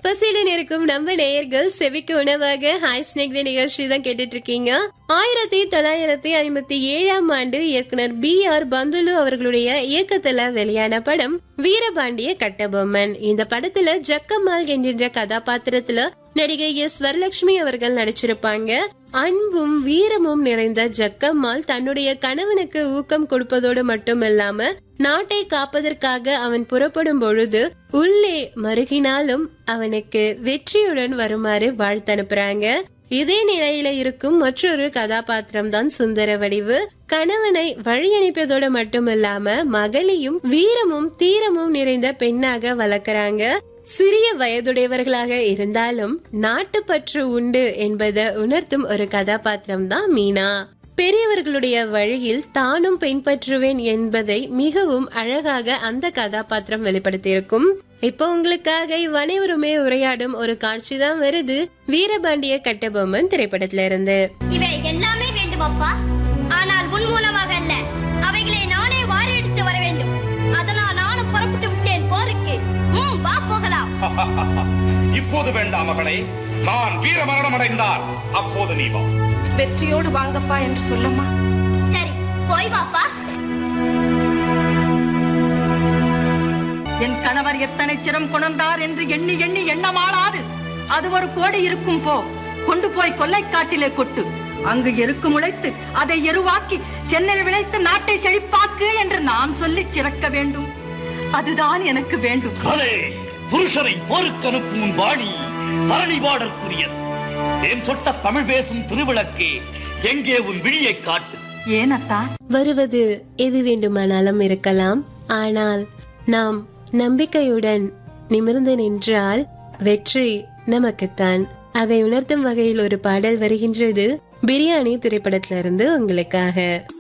பசியுடன் இருக்கும் நம்ம நேயர்கள் செவிக்கு உணவாக ஹாய் ஸ்னேக் நிகழ்ச்சி தான் கேட்டுட்டு இருக்கீங்க ஆயிரத்தி தொள்ளாயிரத்தி ஐம்பத்தி ஏழாம் ஆண்டு இயக்குனர் பி ஆர் பந்துலு அவர்களுடைய இயக்கத்துல வெளியான படம் வீரபாண்டிய கட்டபொம்மன் இந்த படத்துல ஜக்கம்மாள் என்கின்ற கதாபாத்திரத்துல நடிகை எஸ் வரலட்சுமி அவர்கள் நடிச்சிருப்பாங்க அன்பும் வீரமும் நிறைந்த ஜக்கம்மாள் தன்னுடைய கணவனுக்கு ஊக்கம் கொடுப்பதோடு மட்டுமில்லாம நாட்டை காப்பதற்காக அவன் புறப்படும் பொழுது உள்ளே மருகினாலும் அவனுக்கு வெற்றியுடன் வருமாறு வாழ்த்து அனுப்புறாங்க இதே நிலையில இருக்கும் மற்றொரு கதாபாத்திரம் தான் சுந்தர வடிவு கணவனை வழி அனுப்பியதோடு மட்டுமில்லாம மகளையும் வீரமும் தீரமும் நிறைந்த பெண்ணாக வளர்க்கறாங்க சிறிய வயதுடையவர்களாக இருந்தாலும் நாட்டுப்பற்று உண்டு என்பதை உணர்த்தும் ஒரு கதாபாத்திரம் தான் மீனா பெரியவர்களுடைய வழியில் தானும் பின்பற்றுவேன் என்பதை மிகவும் அழகாக அந்த கதாபாத்திரம் வெளிப்படுத்தியிருக்கும் இப்போ உங்களுக்காக இவ்வனைவருமே உரையாடும் ஒரு காட்சி தான் வருது வீரபாண்டிய கட்டபொம்மன் திரைப்படத்துல இருந்து இவை எல்லாமே வேண்டும் அப்பா ஆனால் உன் மூலமாக அல்ல அவைகளை நானே வாரி எடுத்து வர வேண்டும் அதனால் நானும் புறப்பட்டு விட்டேன் போருக்கு ம் வா போகலாம் இப்போது வேண்டாம் மகளே நான் வீர மரணம் அடைந்தால் அப்போது நீ வா வெற்றியோடு வாங்கப்பா என்று சொல்லம்மா சரி போய் வாப்பா என் கணவர் எத்தனை சிரம் கொணர்ந்தார் என்று எண்ணி எண்ணி எண்ணமாளாது அது ஒரு கோடி இருக்கும் போ கொண்டு போய் கொல்லைக்காட்டிலே கொட்டு அங்கு எருக்கு முளைத்து அதை எருவாக்கி சென்னையில் விளைத்து நாட்டை செழிப்பாக்கு என்று நான் சொல்லி சிறக்க வேண்டும் அதுதான் எனக்கு வேண்டும் பலே புருஷனை போருக்கு அனுப்பும் உன் வாணி பரணி பாடற்குரியது என் சொட்ட தமிழ் பேசும் திருவிளக்கே எங்கே உன் விழியை காட்டு ஏனத்தா வருவது எது வேண்டுமானாலும் இருக்கலாம் ஆனால் நாம் நம்பிக்கையுடன் நிமிர்ந்து நின்றால் வெற்றி நமக்குத்தான் அதை உணர்த்தும் வகையில் ஒரு பாடல் வருகின்றது பிரியாணி திரைப்படத்திலிருந்து உங்களுக்காக